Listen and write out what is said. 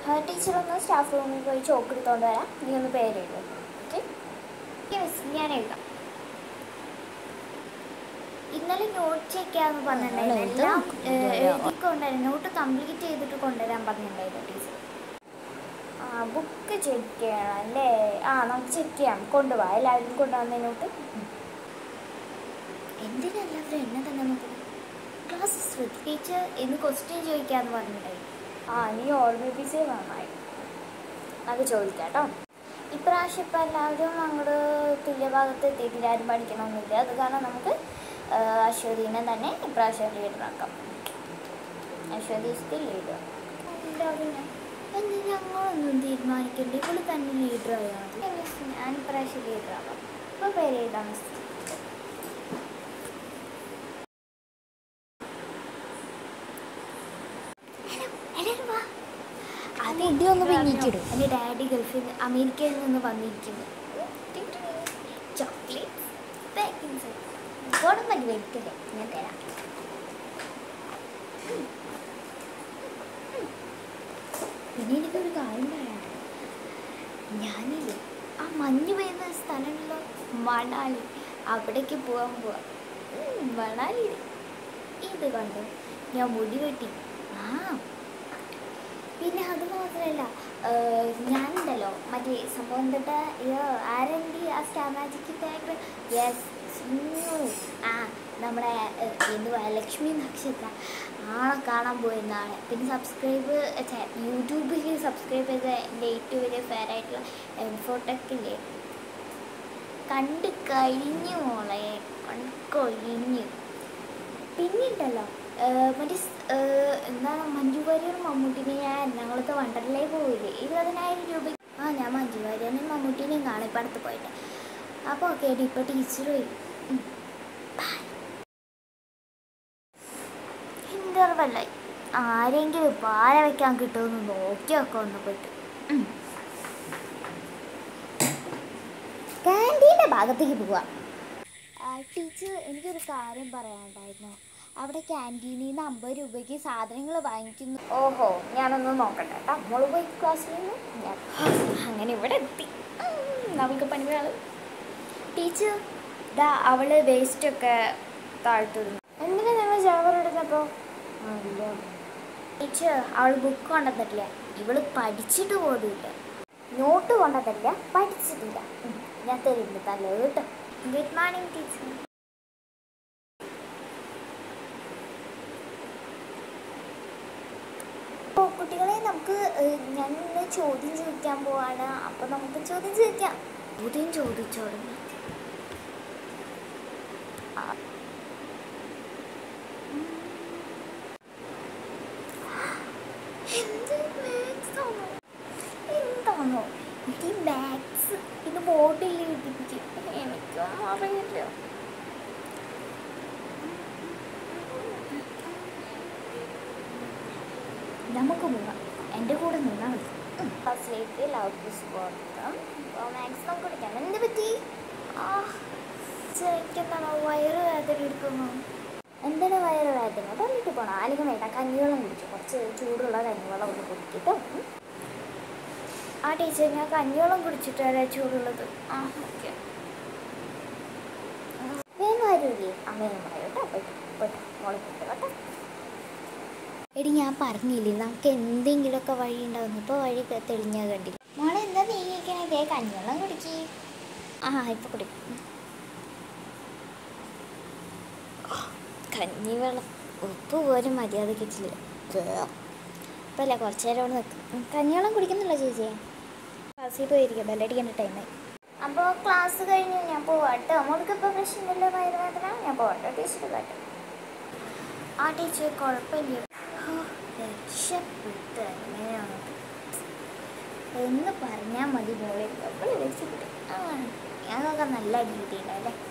Teacher ഒന്ന് staff റൂമിൽ പോയി ചോക്ക് എടുത്തോണ്ട് വരാം നീ ഒന്ന് പേര് എഴുതും ഓക്കെ മിസ് ഞാൻ എഴുതാം ഇന്നലെ നോട്ട് ചെക്ക് ചെയ്യാന്ന് പറഞ്ഞിട്ടുണ്ടായിരുന്നു എഴുതാൻ എല്ലാം നോക്കുന്നില്ല. എഴുതിക്കൊണ്ടുവരാൻ നോട്ട് കംപ്ലീറ്റ് ചെയ്തിട്ട് കൊണ്ടുവരാൻ പറഞ്ഞിട്ടുണ്ടായിരുന്നു ടീച്ചർ ആ ബുക്ക് ചെക്ക് ചെയ്യണം അല്ലേ ആ നമുക്ക് ചെക്ക് ചെയ്യാം കൊണ്ടുപോവാ എല്ലാവരും കൊണ്ടുവന്ന നോട്ട് എന്തിനെല്ലാവരും എന്നെ തന്നെ നോക്കുന്നത് ക്ലാസ് ശ്രദ്ധിച്ച് എന്ന് ക്വസ്റ്റ്യൻ ചോദിക്കാന്ന് പറഞ്ഞിട്ടുണ്ടായി ആ നീ ഓർമ്മിപ്പിച്ചേ നന്നായി നമുക്ക് ചോദിക്കാം കേട്ടോ ഇപ്രാവശ്യം ഇപ്പം എല്ലാവരും അങ്ങോട്ട് തുല്യഭാഗത്ത് എത്തിയിട്ടില്ല ആരും പഠിക്കണമെന്നില്ല അത് കാരണം നമുക്ക് ആ, അശ്വതീനെ തന്നെ ഇപ്രാവശ്യം ലീഡറാക്കാം അശ്വതി സ്റ്റിൽ ലീഡർ എന്താ പിന്നെ എന്ന് ഞങ്ങളൊന്നും തീരുമാനിക്കണ്ട ഇവള് തന്നെ ലീഡർ ആയാൽ മതി മിസ് ഞാൻ ഇപ്രാവശ്യം ലീഡറാക്കാം ഇപ്പോൾ പേര് എഴുതാം മിസ് ഹലോ എല്ലാവരും വാ അത് മുടി ഒന്ന് പിന്നിക്കിടും. എൻ്റെ ഡാഡി ഗൾഫിൽ നിന്ന് അമേരിക്കയിൽ നിന്ന് വന്നിരിക്കുന്നു ചോക്ലേറ്റ് ഗോളം മതി വലിക്കല്ലേ ഞാൻ തരാം ഉം. ഉം. പിന്നെ എനിക്കൊരു കാര്യം പറയാനുണ്ട് ഞാനില്ലേ ആ മഞ്ഞ് പെയ്യുന്ന സ്ഥലമുള്ള മണാലി അവിടേക്ക് പോകാൻ പോവാം ഉം, മണാലി ഇത് കണ്ടു ഞാൻ മുടി വെട്ടി ആ പിന്നെ അത് മാത്രമല്ല ഞാനുണ്ടല്ലോ മറ്റേ സംഭവം തൊട്ട് ആരെൻ്റെ ആ സ്റ്റാർ മാജിക് ടൈഗർ യെസ് ആ നമ്മുടെ ഏഹ്, എന്തുവാ ലക്ഷ്മി നക്ഷത്ര ആളെ കാണാൻ പോയിരുന്നാണ് പിന്നെ സബ്സ്ക്രൈബ് യൂട്യൂബിൽ സബ്സ്ക്രൈബ് ചെയ്ത എൻ്റെ ഏറ്റവും വലിയ ഫെയറായിട്ടുള്ള എംഫോട്ടെക് ഇല്ലേ കണ്ട് കഴിഞ്ഞു മോളെ കണ്ട് കഴിഞ്ഞു പിന്നെയുണ്ടല്ലോ ഏഹ് മറ്റേ സ്- ഏഹ് എന്താണ് മഞ്ജു വാര്യറും മമ്മൂട്ടിനെ ഞാൻ എറണാകുളത്ത് വണ്ടർലേ പോയില്ലേ ഇരുപതിനായിരം രൂപ ആ ഞാൻ മഞ്ജു വാര്യറിനെയും മമ്മൂട്ടിനെയും കാണും ഇപ്പം അടുത്ത് പോയിട്ട് അപ്പോൾ ഓക്കെ എടി ഇപ്പോൾ ടീച്ചർ വരും ഇൻ്റർവെല്ലായി ആരെങ്കിലും പാല വെക്കാൻ കിട്ടുമെന്ന് നോക്കി ഒക്കെ ഒന്ന് പോയിട്ട് ക്യാൻറ്റീൻ്റെ ഭാഗത്തേക്ക് പോവാം ടീച്ചർ എനിക്കൊരു കാര്യം പറയാനുണ്ടായിരുന്നു അവിടെ ക്യാൻറ്റീനിൽ നിന്ന് അമ്പത് രൂപയ്ക്ക് സാധനങ്ങൾ വാങ്ങിക്കുന്നു ഓഹോ ഞാനൊന്ന് നോക്കട്ടെ കേട്ടോ മോള് പോയി ക്ലാസ്സിൽ നിന്ന് ഞാൻ അങ്ങനെ ഇവിടെ എത്തി ഉം, നമുക്ക് പണികള് ടീച്ചർ ഇതാ അവള് വേസ്റ്റൊക്കെ താഴ്ത്തിടുന്നു എന്തിനാ ഞങ്ങൾ ഷവർ എടുത്തപ്പോൾ ടീച്ചർ അവൾ ബുക്ക് കൊണ്ടുവന്നിട്ടില്ല ഇവള് പഠിച്ചിട്ട് പോലുമില്ല നോട്ട് കൊണ്ടുവന്നിട്ടില്ല പഠിച്ചിട്ടില്ല ഉം, ഞാൻ തരുന്നുണ്ട് തല്ലോ കേട്ടോ ഗുഡ് മോർണിംഗ് ടീച്ചർ അപ്പോൾ കുട്ടികളെ നമുക്ക് ഏഹ്, ഞാൻ ഇന്ന് ചോദ്യം ചോദിക്കാൻ പോവാണ് അപ്പോൾ നമുക്ക് ചോദ്യം ചോദിക്കാം ചോദ്യം ചോദിച്ചോളൂ ആ. ഉം. എന്ത് maths ആണോ? എന്താണോ എനിക്ക് ഈ മാത്സ് ഇത് ബോർഡിൽ എഴുതിപ്പിക്കും എനിക്കൊന്നും അറിയില്ല നമുക്ക് പോവാം എൻ്റെ കൂടെ നിന്നാൽ മതി ഫസ്റ്റിലേക്ക് ലവ് ദിസ് ബോട്ടം മാക്സ് നമുക്ക് കുടിക്കാം എന്ത് പറ്റി ആ എനിക്കെന്താണോ വയറ് വേദന എടുക്കുന്നു എന്താണ് വയറ് വേദന പറഞ്ഞിട്ട് പോകണം അല്ലെങ്കിൽ വേണ്ട കഞ്ഞിവെള്ളം കുടിച്ചു കുറച്ച് ചൂടുള്ള കഞ്ഞിവെള്ളം ഒന്ന് കുടിക്കട്ടോ ഉം. ആ ടീച്ചർ ഞാൻ കഞ്ഞിവെള്ളം കുടിച്ചിട്ട് വരാം ചൂടുള്ളത് ആ ഓക്കെ വേഗം വരൂലേ ആ വേഗം വരൂ കേട്ടോ പോയിട്ട് പോയിട്ട് മോളെ പോയിട്ട് കേട്ടോ എടി ഞാൻ പറഞ്ഞില്ലേ നമുക്ക് എന്തെങ്കിലുമൊക്കെ വഴി ഉണ്ടാവുന്നു ഇപ്പോൾ വഴി ക- തെളിഞ്ഞാൽ കണ്ടില്ല മോളെ എന്താ നീങ്ങിക്കണേ ദേ കഞ്ഞിവെള്ളം കുടിക്ക് ആ ഇപ്പം കുടിക്കും കഞ്ഞിവെള്ളം ഉപ്പ് പോലും മര്യാദ കിട്ടില്ല ഇപ്പം അല്ല കുറച്ച് നേരം അവിടെ നിൽക്കും കഞ്ഞിവെള്ളം കുടിക്കുന്നില്ല ചേച്ചിയെ ക്ലാസ്സിൽ പോയിരിക്കും ബെല്ലടിക്കേണ്ട ടൈമായി അപ്പോൾ ക്ലാസ് കഴിഞ്ഞ് ഞാൻ പോവാട്ടോ നമ്മൾക്ക് ഇപ്പോൾ പ്രശ്നമില്ല വയറുവേദന ഞാൻ പോവാട്ടോ ടീച്ചർ കേട്ടോ ആ ടീച്ചർ കുഴപ്പമില്ല ഹോ, രക്ഷപ്പെട്ട് എങ്ങനെയാണ് എന്ന് പറഞ്ഞാൽ മതി മോളെ നമ്മൾ രക്ഷപ്പെട്ടു ആ ഞങ്ങൾക്ക് നല്ല അടി കിട്ടിയില്ല അല്ലേ